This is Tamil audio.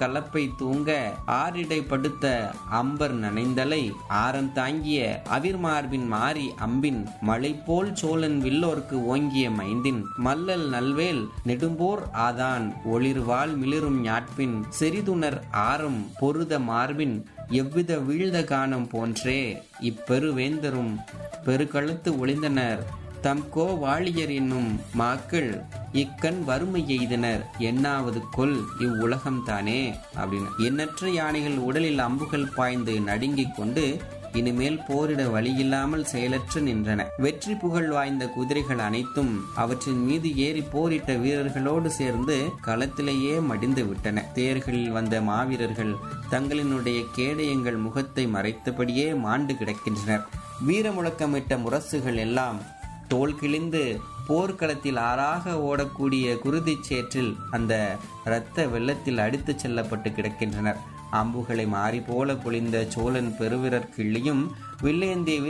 கலப்பை தூங்க ஆரிடை படுத்த அம்பர் நனைந்தலை ஆரம் தாங்கிய அவிர்மார்பின் மாறி அம்பின் மலை போல் சோழன் வில்லோர்க்கு ஓங்கிய மைந்தின் மல்லல் நல்வேல் நெடும்போர் ஆதான் ஒளிர்வாள் மிளிரும் ஞாட்பின் செறிதுணர் ஆரம் பொருத மார்பின் எவ்வித வீழ்த காணம் போன்றே இப்பெருவேந்தரும் பெருக்கழுத்து ஒளிந்தனர் தம் கோ வாழியர் என்னும் மாக்கள் இக்கண் வறுமை எய்தனர் என்னாவது கொல் இவ்வுலகம் தானே அப்படின்னு எண்ணற்ற யானைகள் உடலில் அம்புகள் பாய்ந்து நடுங்கிக் கொண்டு இனிமேல் போரிட வழியில்லாமல் செயலற்று நின்றன வெற்றி புகழ் வாய்ந்த குதிரைகள் அனைத்தும் அவற்றின் மீது ஏறி போரிட்ட வீரர்களோடு சேர்ந்து களத்திலேயே மடிந்து விட்டன தேர்களில் வந்த மாவீரர்கள் தங்களினுடைய கேடயங்கள் முகத்தை மறைத்தபடியே மாண்டு கிடக்கின்றனர் வீர முழக்கமிட்ட முரசுகள் எல்லாம் தோல் கிழிந்து போர்க்களத்தில் ஆறாக ஓடக்கூடிய குருதிச் சேற்றில் அந்த இரத்த வெள்ளத்தில் அடித்துச் செல்லப்பட்டு கிடக்கின்றனர் அம்புகளை மாறி போல பொழிந்த சோழன் பெருவிரற் கிள்ளியும் வில்லேந்திய